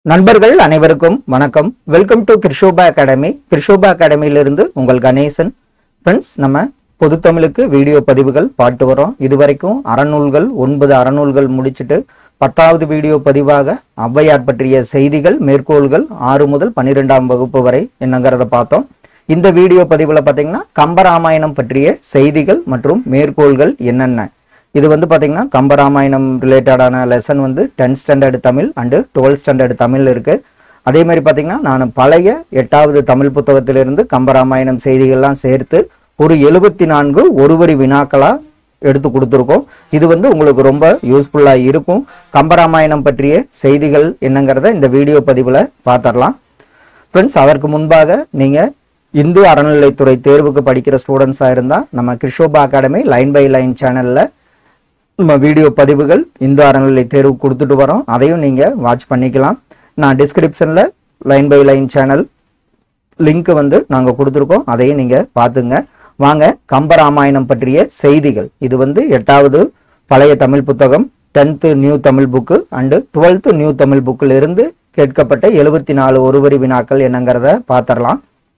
நண்பர்கள் அனைவருக்கும் வணக்கம் welcome to Krishoba academy Krishoba அகாடமியிலிருந்து உங்கள் கணேசன் ஃப்ரெண்ட்ஸ் நம்ம பொதுத்தமிழுக்கு வீடியோ பதிவுகள் பாட்டு வரோம் இதுவரைக்கும் அறநூல்கள் ஒன்பது அறநூல்கள் முடிச்சிட்டு பத்தாவது வீடியோ பதிவாக ஔவையார் பற்றிய செய்திகள் மேற்கோள்கள் ஆறு முதல் பன்னிரெண்டாம் வகுப்பு வரை என்னங்கிறத பார்த்தோம் இந்த வீடியோ பதிவுல பாத்தீங்கன்னா கம்பராமாயணம் பற்றிய செய்திகள் மற்றும் மேற்கோள்கள் என்னென்ன இது வந்து பாத்தீங்கன்னா கம்பராமாயணம் ரிலேட்டடான லெசன் வந்து tenth standard Tamil and twelfth standard Tamil இருக்கு அதே மாதிரி பாத்தீங்கன்னா நான் பழைய எட்டாவது தமிழ் புத்தகத்திலிருந்து கம்பராமாயணம் செய்திகள்லாம் சேர்த்து ஒரு எழுபத்தி நான்கு ஒரு வரி வினாக்களா எடுத்து கொடுத்துருக்கோம் இது வந்து உங்களுக்கு ரொம்ப யூஸ்ஃபுல்லா இருக்கும் கம்பராமாயணம் பற்றிய செய்திகள் என்னங்கிறத இந்த வீடியோ பதிவுல பார்த்துடலாம் ஃப்ரெண்ட்ஸ் அதற்கு முன்பாக நீங்க இந்து அறநிலைத்துறை தேர்வுக்கு படிக்கிற ஸ்டூடெண்ட்ஸா இருந்தா நம்ம Krishoba academy line by line சேனல்ல நம்ம வீடியோ பதிவுகள் இந்து அறநிலை தேர்வு கொடுத்துட்டு வரோம் அதையும் நீங்க வாட்ச் பண்ணிக்கலாம் நான் டிஸ்கிரிப்ஷன்ல line by line channel link வந்து நாங்க கொடுத்துருக்கோம் அதையும் நீங்க பாத்துங்க வாங்க கம்பராமாயணம் பற்றிய செய்திகள் இது வந்து எட்டாவது பழைய தமிழ் புத்தகம் tenth new Tamil book and twelfth new Tamil புக்கில் இருந்து கேட்கப்பட்ட எழுபத்தி நாலு ஒருவரி வினாக்கள் என்னங்கிறத பார்த்துடலாம்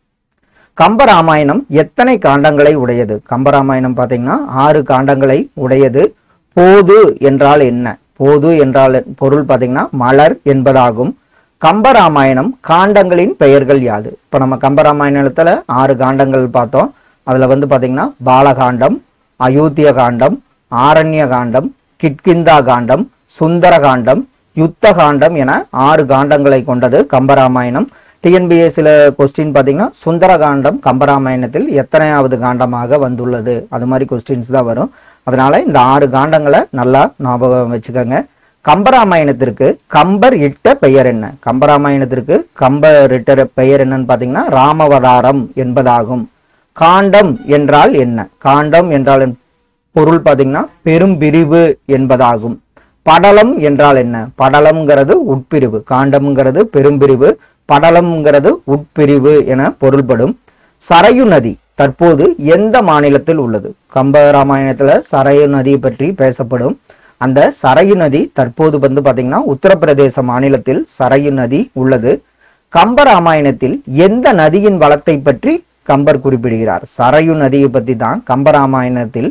கம்பராமாயணம் எத்தனை காண்டங்களை உடையது கம்பராமாயணம் பார்த்தீங்கன்னா ஆறு காண்டங்களை உடையது போது என்றால் என்ன போது என்றால் பொருள் பார்த்தீங்கன்னா மலர் என்பதாகும் கம்பராமாயணம் காண்டங்களின் பெயர்கள் யாது இப்போ நம்ம கம்பராமாயணத்துல ஆறு காண்டங்கள் பார்த்தோம் அதுல வந்து பார்த்தீங்கன்னா பாலகாண்டம் அயோத்திய காண்டம் ஆரண்ய காண்டம் கிட்கிந்தா காண்டம் சுந்தர காண்டம் யுத்த காண்டம் என ஆறு காண்டங்களை கொண்டது கம்பராமாயணம் டிஎன்பிஎஸ்சில கொஸ்டின் பார்த்தீங்கன்னா சுந்தரகாண்டம் கம்பராமாயணத்தில் எத்தனையாவது காண்டமாக வந்துள்ளது அது மாதிரி கொஸ்டின்ஸ் தான் வரும் அதனால இந்த ஆறு காண்டங்களை நல்லா ஞாபகம் வச்சுக்கோங்க கம்பராமாயணத்திற்கு கம்பர் இட்ட பெயர் என்ன கம்பராமாயணத்திற்கு கம்பர் இட்ட பெயர் என்னன்னு பார்த்தீங்கன்னா ராமவதாரம் என்பதாகும் காண்டம் என்றால் என்ன காண்டம் என்றால் பொருள் பார்த்தீங்கன்னா பெரும்பிரிவு என்பதாகும் படலம் என்றால் என்ன படலம்ங்கிறது உட்பிரிவு காண்டம்ங்கிறது பெரும்பிரிவு படலம்ங்கிறது உட்பிரிவு என பொருள்படும் சரையு நதி தற்போது எந்த மாநிலத்தில் உள்ளது கம்பராமாயணத்துல சரையு நதி பற்றி பேசப்படும் அந்த சரையு நதி தற்போது வந்து பாத்தீங்கன்னா உத்தரப்பிரதேச மாநிலத்தில் சரையு நதி உள்ளது கம்பராமாயணத்தில் எந்த நதியின் வளத்தை பற்றி கம்பர் குறிப்பிடுகிறார் சரையு நதியை பத்தி தான் கம்பராமாயணத்தில்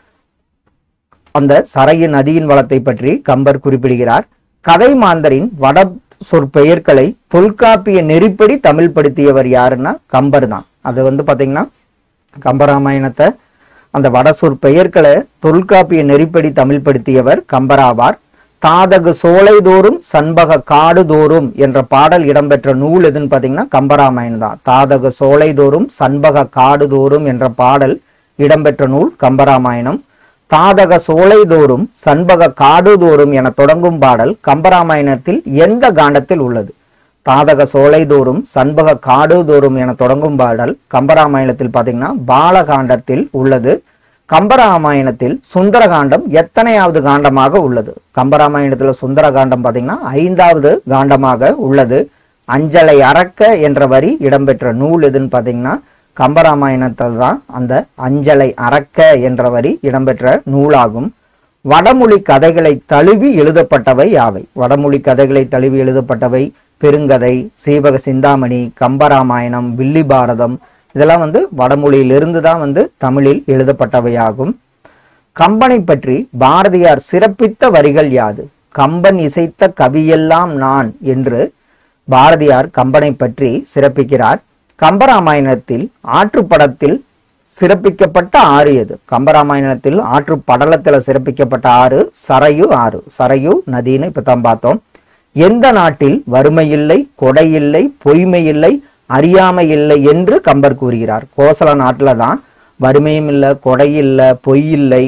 அந்த சரையு நதியின் வளத்தை பற்றி கம்பர் குறிப்பிடுகிறார் கதை மாந்தரின் வட சொற்பெயர்களை தொல்காப்பிய நெறிப்படி தமிழ் படுத்தியவர் யாருன்னா கம்பர் தான் அது வந்து பாத்தீங்கன்னா கம்பராமாயணத்தை அந்த வட சொற்பெயர்களை தொல்காப்பிய நெறிப்படி தமிழ் படுத்தியவர் கம்பராவார் தாதகு சோலைதோறும் சண்பக காடு தோறும் என்ற பாடல் இடம்பெற்ற நூல் எதுன்னு பாத்தீங்கன்னா கம்பராமாயணம் தான் தாதகு சோலைதோறும் சண்பக காடு தோறும் என்ற பாடல் இடம்பெற்ற நூல் கம்பராமாயணம் தாதக சோலைதோறும் சண்பக காடுதோறும் என தொடங்கும் பாடல் கம்பராமாயணத்தில் எந்த காண்டத்தில் உள்ளது தாதக சோலைதோறும் சண்பக காடுதோறும் என தொடங்கும் பாடல் கம்பராமாயணத்தில் பாத்தீங்கன்னா பாலகாண்டத்தில் உள்ளது கம்பராமாயணத்தில் சுந்தரகாண்டம் எத்தனையாவது காண்டமாக உள்ளது கம்பராமாயணத்துல சுந்தரகாண்டம் பாத்தீங்கன்னா ஐந்தாவது காண்டமாக உள்ளது அஞ்சலை அறக்க என்ற வரி இடம்பெற்ற நூல் எதுன்னு பாத்தீங்கன்னா கம்பராமாயணத்தில் தான் அந்த அஞ்சலை அறக்க என்ற வரி இடம்பெற்ற நூலாகும் வடமொழி கதைகளை தழுவி எழுதப்பட்டவை யாவை வடமொழி கதைகளை தழுவி எழுதப்பட்டவை பெருங்கதை சீவக சிந்தாமணி கம்பராமாயணம் வில்லி பாரதம் இதெல்லாம் வந்து வடமொழியிலிருந்து தான் வந்து தமிழில் எழுதப்பட்டவையாகும் கம்பனை பற்றி பாரதியார் சிறப்பித்த வரிகள் யாது கம்பன் இசைத்த கவியெல்லாம் நான் என்று பாரதியார் கம்பனை பற்றி சிறப்பிக்கிறார் கம்பராமாயணத்தில் ஆற்றுப்படத்தில் சிறப்பிக்கப்பட்ட ஆறு எது கம்பராமாயணத்தில் ஆற்று படலத்துல சிறப்பிக்கப்பட்ட ஆறு சரையு ஆறு சரையு நதின்னு இப்ப தான் பார்த்தோம் எந்த நாட்டில் வறுமை இல்லை கொடை இல்லை பொய்மை இல்லை அறியாமை இல்லை என்று கம்பர் கூறுகிறார் கோசல நாட்டுல தான் வறுமையும் இல்லை கொடை இல்லை பொய் இல்லை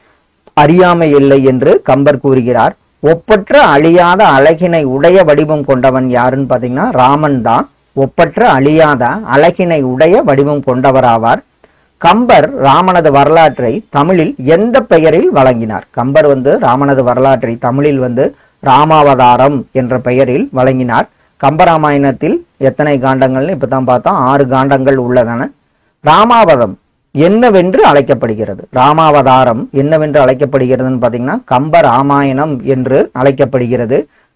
அறியாமை இல்லை என்று கம்பர் கூறுகிறார் ஒப்பற்ற அழியாத அழகினை உடைய வடிவம் கொண்டவன் யாருன்னு பாத்தீங்கன்னா ராமன் தான் ஒப்பற்ற அழியாத அழகினை உடைய வடிவம் கொண்டவராவார் கம்பர் ராமனது வரலாற்றை தமிழில் எந்த பெயரில் வழங்கினார் கம்பர் வந்து ராமனது வரலாற்றை தமிழில் வந்து ராமாவதாரம் என்ற பெயரில் வழங்கினார் கம்பராமாயணத்தில் எத்தனை காண்டங்கள்னு இப்பதான் பார்த்தோம் ஆறு காண்டங்கள் உள்ளதன ராமாவதம் என்னவென்று அழைக்கப்படுகிறது ராமாவதாரம் என்னவென்று அழைக்கப்படுகிறதுன்னு பார்த்தீங்கன்னா கம்ப ராமாயணம் என்று அழைக்கப்படுகிறது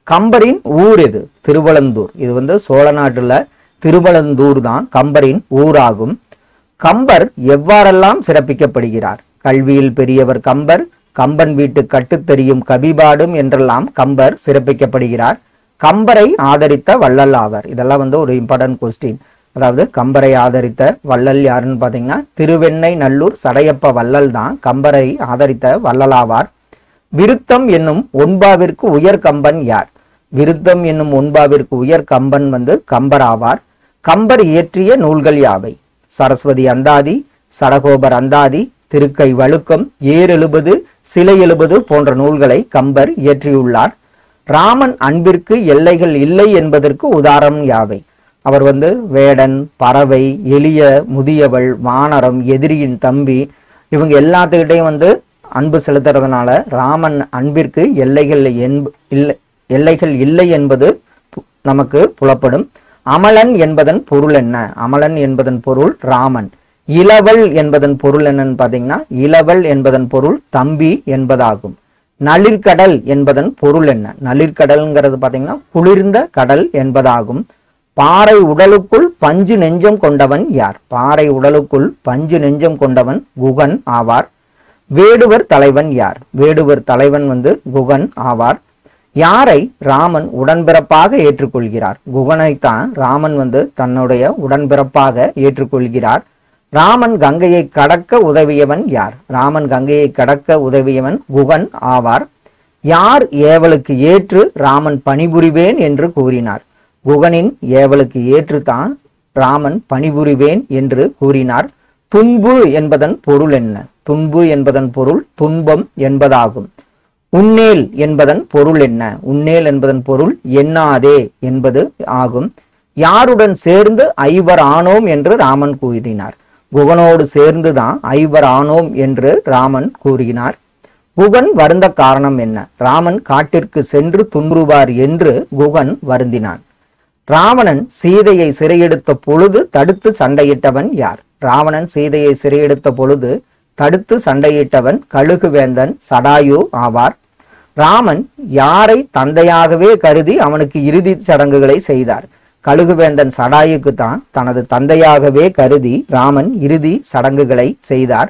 கம்பரின் ஊர் எது திருவளந்தூர் இது வந்து சோழ நாட்டுல திருவளந்தூர் தான் கம்பரின் ஊராகும் கம்பர் எவ்வாறெல்லாம் சிறப்பிக்கப்படுகிறார் கல்வியில் பெரியவர் கம்பர் கம்பன் வீட்டு கட்டுத்தெரியும் கவிபாடும் என்றெல்லாம் கம்பர் சிறப்பிக்கப்படுகிறார் கம்பரை ஆதரித்த வள்ளல் ஆவர் இதெல்லாம் வந்து ஒரு இம்பார்ட்டன்ட் கொஸ்டின் அதாவது கம்பரை ஆதரித்த வள்ளல் யாருன்னு பாத்தீங்கன்னா திருவெண்ணை நல்லூர் சடையப்ப வள்ளல் தான் கம்பரை ஆதரித்த வள்ளலாவார் விருத்தம் என்னும் ஒன்பாவிற்கு உயர் கம்பன் யார் விருத்தம் என்னும் ஒன்பாவிற்கு உயர் கம்பன் வந்து கம்பர் ஆவார் கம்பர் இயற்றிய நூல்கள் யாவை சரஸ்வதி அந்தாதி சடகோபர் அந்தாதி திருக்கை வழுக்கம் ஏர் எழுபது சிலை எழுபது போன்ற நூல்களை கம்பர் இயற்றியுள்ளார் ராமன் அன்பிற்கு எல்லைகள் இல்லை என்பதற்கு உதாரணம் யாவை அவர் வந்து வேடன் பறவை எளிய முதியவள் வானரம் எதிரியின் தம்பி இவங்க எல்லாத்துக்கிட்டையும் வந்து அன்பு செலுத்துறதுனால ராமன் அன்பிற்கு எல்லைகள் என்ப- இல்லை எல்லைகள் இல்லை என்பது பு- நமக்கு புலப்படும் அமலன் என்பதன் பொருள் என்ன அமலன் என்பதன் பொருள் ராமன் இளவல் என்பதன் பொருள் என்னன்னு பாத்தீங்கன்னா இளவல் என்பதன் பொருள் தம்பி என்பதாகும் நளிர்கடல் என்பதன் பொருள் என்ன நளிர்கடல்ங்கிறது பாத்தீங்கன்னா குளிர்ந்த கடல் என்பதாகும் பாறை உடலுக்குள் பஞ்சு நெஞ்சம் கொண்டவன் யார் பாறை உடலுக்குள் பஞ்சு நெஞ்சம் கொண்டவன் குகன் ஆவார் வேடுவர் தலைவன் யார் வேடுவர் தலைவன் வந்து குகன் ஆவார் யாரை ராமன் உடன்பிறப்பாக ஏற்றுக்கொள்கிறார் குகனைத்தான் ராமன் வந்து தன்னுடைய உடன்பிறப்பாக ஏற்றுக்கொள்கிறார் ராமன் கங்கையை கடக்க உதவியவன் யார் ராமன் கங்கையை கடக்க உதவியவன் குகன் ஆவார் யார் ஏவலுக்கு ஏற்று ராமன் பணிபுரிவேன் என்று கூறினார் குகனின் ஏவலுக்கு ஏற்றுத்தான் ராமன் பணிபுரிவேன் என்று கூறினார் துன்பு என்பதன் பொருள் என்ன துன்பு என்பதன் பொருள் துன்பம் என்பதாகும் உன்னேல் என்பதன் பொருள் என்ன உன்னேல் என்பதன் பொருள் எண்ணாதே என்பது ஆகும் யாருடன் சேர்ந்து ஐவர் ஆனோம் என்று ராமன் கூறினார் குகனோடு சேர்ந்துதான் ஐவர் ஆனோம் என்று ராமன் கூறினார் குகன் வருந்த காரணம் என்ன ராமன் காட்டிற்கு சென்று துன்புறுவார் என்று குகன் வருந்தினான் ராவணன் சீதையை சிறையெடுத்த பொழுது தடுத்து சண்டையிட்டவன் யார் ராவணன் சீதையை சிறையெடுத்த பொழுது தடுத்து சண்டையிட்டவன் கழுகுவேந்தன் சடாயு ஆவார் ராமன் யாரை தந்தையாகவே கருதி அவனுக்கு இறுதி சடங்குகளை செய்தார் கழுகுவேந்தன் சடாயுக்கு தான் தனது தந்தையாகவே கருதி ராமன் இறுதி சடங்குகளை செய்தார்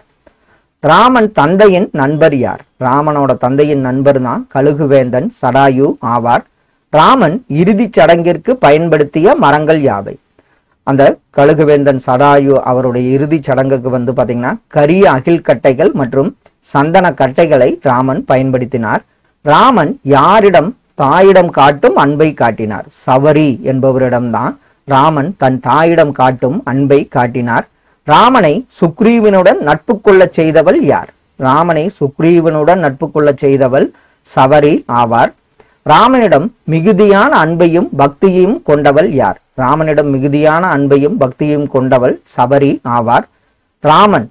ராமன் தந்தையின் நண்பர் யார் ராமனோட தந்தையின் நண்பர் தான் கழுகுவேந்தன் சடாயு ஆவார் ராமன் இறுதிச் சடங்கிற்கு பயன்படுத்திய மரங்கள் யாவை அந்த கழுகுவேந்தன் சடாயு அவருடைய இறுதிச் சடங்குக்கு வந்து பாத்தீங்கன்னா கரிய அகில் கட்டைகள் மற்றும் சந்தன கட்டைகளை ராமன் பயன்படுத்தினார் ராமன் யாரிடம் தாயிடம் காட்டும் அன்பை காட்டினார் சவரி என்பவரிடம்தான் ராமன் தன் தாயிடம் காட்டும் அன்பை காட்டினார் ராமனை சுக்ரீவனுடன் நட்பு கொள்ளச் செய்தவள் யார் ராமனை சுக்ரீவனுடன் நட்பு கொள்ளச் செய்தவள் சவரி ஆவார் ராமனிடம் மிகுதியான அன்பையும் பக்தியையும் கொண்டவள் யார் ராமனிடம் மிகுதியான அன்பையும் பக்தியையும் கொண்டவள் சபரி ஆவார் ராமன்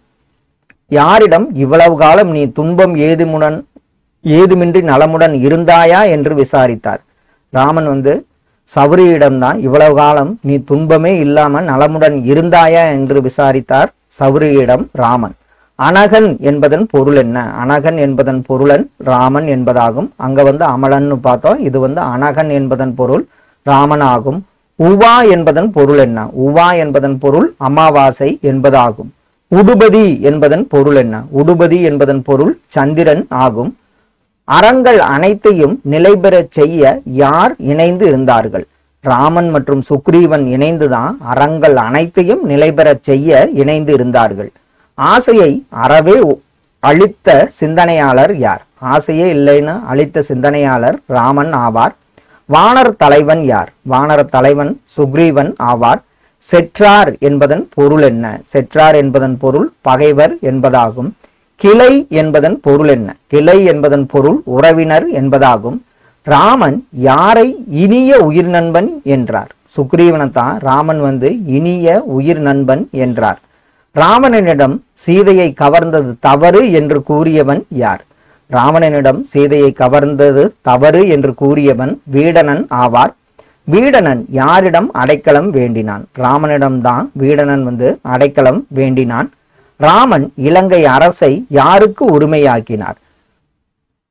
யாரிடம் இவ்வளவு காலம் நீ துன்பம் ஏதுமுடன் ஏதுமின்றி நலமுடன் இருந்தாயா என்று விசாரித்தார் ராமன் வந்து சௌரியிடம்தான் இவ்வளவு காலம் நீ துன்பமே இல்லாம நலமுடன் இருந்தாயா என்று விசாரித்தார் சௌரியிடம் ராமன் அனகன் என்பதன் பொருள் என்ன அனகன் என்பதன் பொருளன் ராமன் என்பதாகும் அங்க வந்து அமலன்னு பார்த்தோம் இது வந்து அனகன் என்பதன் பொருள் ராமன் ஆகும் உவா என்பதன் பொருள் என்ன உவா என்பதன் பொருள் அமாவாசை என்பதாகும் உடுபதி என்பதன் பொருள் என்ன உடுபதி என்பதன் பொருள் சந்திரன் ஆகும் அறங்கள் அனைத்தையும் நிலைபெறச் செய்ய யார் இணைந்து இருந்தார்கள் ராமன் மற்றும் சுக்ரீவன் இணைந்துதான் அறங்கள் அனைத்தையும் நிலைபெறச் செய்ய இணைந்து இருந்தார்கள் ஆசையை அறவே ஒ- அழித்த சிந்தனையாளர் யார் ஆசையே இல்லைன்னு அழித்த சிந்தனையாளர் ராமன் ஆவார் வானர் தலைவன் யார் வானர தலைவன் சுக்ரீவன் ஆவார் செற்றார் என்பதன் பொருள் என்ன செற்றார் என்பதன் பொருள் பகைவர் என்பதாகும் கிளை என்பதன் பொருள் என்ன கிளை என்பதன் பொருள் உறவினர் என்பதாகும் ராமன் யாரை இனிய உயிர் நண்பன் என்றார் சுக்ரீவனைத்தான் ராமன் வந்து இனிய உயிர் நண்பன் என்றார் ராவணனிடம் சீதையை கவர்ந்தது தவறு என்று கூறியவன் யார் ராவணனிடம் சீதையை கவர்ந்தது தவறு என்று கூறியவன் வீடனன் ஆவார் வீடனன் யாரிடம் அடைக்கலம் வேண்டினான் ராமனிடம்தான் வீடனன் வந்து அடைக்கலம் வேண்டினான் ராமன் இலங்கை அரசை யாருக்கு உரிமையாக்கினார்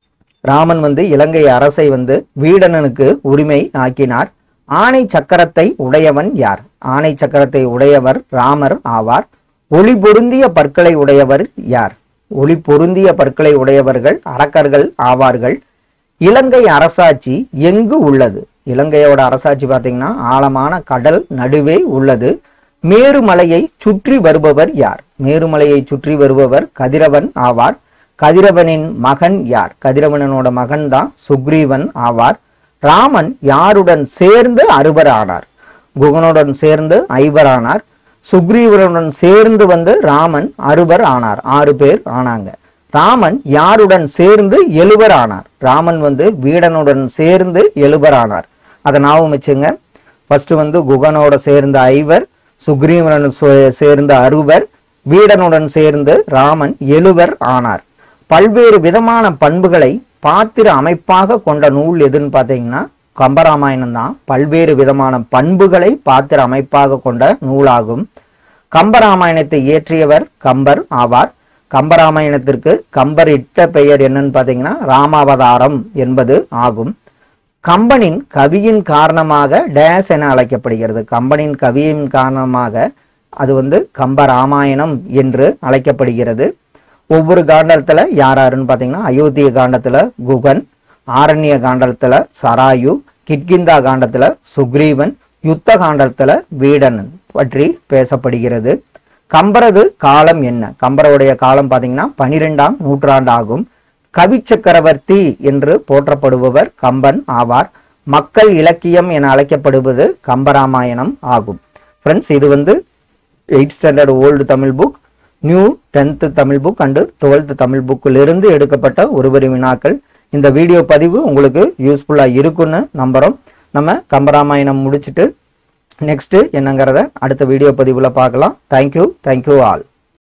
ராமன் வந்து இலங்கை அரசை வந்து வீடணனுக்கு உரிமை ஆக்கினார் ஆணை சக்கரத்தை உடையவன் யார் ஆணை சக்கரத்தை உடையவர் ராமர் ஆவார் ஒளி பொருந்திய பற்களை உடையவர் யார் ஒளி பொருந்திய பற்களை உடையவர்கள் அரக்கர்கள் ஆவார்கள் இலங்கை அரசாட்சி எங்கு உள்ளது இலங்கையோட அரசாட்சி பார்த்தீங்கன்னா ஆழமான கடல் நடுவே உள்ளது மேருமலையை சுற்றி வருபவர் யார் மேருமலையை சுற்றி வருபவர் கதிரவன் ஆவார் கதிரவனின் மகன் யார் கதிரவனனோட மகன் தான் சுக்ரீவன் ஆவார் ராமன் யாருடன் சேர்ந்து அறுவர் ஆனார் குகனுடன் சேர்ந்து ஐவர் ஆனார் சுக்ரீவனுடன் சேர்ந்து வந்து ராமன் அறுவர் ஆனார் ஆறு பேர் ஆனாங்க ராமன் யாருடன் சேர்ந்து எழுவர் ஆனார் ராமன் வந்து வீடனுடன் சேர்ந்து எழுவர் ஆனார் அதை ஞாபகம் வச்சுங்க ஃபர்ஸ்ட் வந்து குகனோட சேர்ந்த ஐவர் சுக்ரீவனுடன் சே- சேர்ந்த அறுவர் வீடனுடன் சேர்ந்து ராமன் எழுவர் ஆனார் பல்வேறு விதமான பண்புகளை பாத்திர அமைப்பாக கொண்ட நூல் எதுன்னு பார்த்தீங்கன்னா கம்பராமாயணம் தான் பல்வேறு விதமான பண்புகளை பாத்திர அமைப்பாக கொண்ட நூலாகும் கம்பராமாயணத்தை இயற்றியவர் கம்பர் ஆவார் கம்பராமாயணத்திற்கு கம்பர் இட்ட பெயர் என்னன்னு பார்த்தீங்கன்னா ராமாவதாரம் என்பது ஆகும் கம்பனின் கவியின் காரணமாக டேஸ் என அழைக்கப்படுகிறது கம்பனின் கவியின் காரணமாக அது வந்து கம்பராமாயணம் என்று அழைக்கப்படுகிறது ஒவ்வொரு காண்டத்துல யார் யாருன்னு பார்த்தீங்கன்னா அயோத்திய காண்டத்துல குகன் ஆரண்ய காண்டத்துல சராயு கிட்கிந்தா காண்டத்துல சுக்ரீவன் யுத்த காண்டத்துல வீடனன் பற்றி பேசப்படுகிறது கம்பரது காலம் என்ன கம்பருடைய காலம் பார்த்தீங்கன்னா பனிரெண்டாம் நூற்றாண்டு ஆகும் கவி சக்கரவர்த்தி என்று போற்றப்படுபவர் கம்பன் ஆவார் மக்கள் இலக்கியம் என அழைக்கப்படுவது கம்பராமாயணம் ஆகும் ஃப்ரெண்ட்ஸ் இது வந்து eight standard old Tamil book new tenth Tamil book and twelfth Tamil புக்கிலிருந்து எடுக்கப்பட்ட ஒருவரி வினாக்கள் இந்த வீடியோ பதிவு உங்களுக்கு யூஸ்ஃபுல்லாக இருக்குன்னு நம்புகிறோம் நம்ம கம்பராமாயணம் முடிச்சுட்டு நெக்ஸ்ட்டு என்னங்கிறத அடுத்த வீடியோ பதிவில் பார்க்கலாம் தேங்க்யூ தேங்க்யூ ஆல்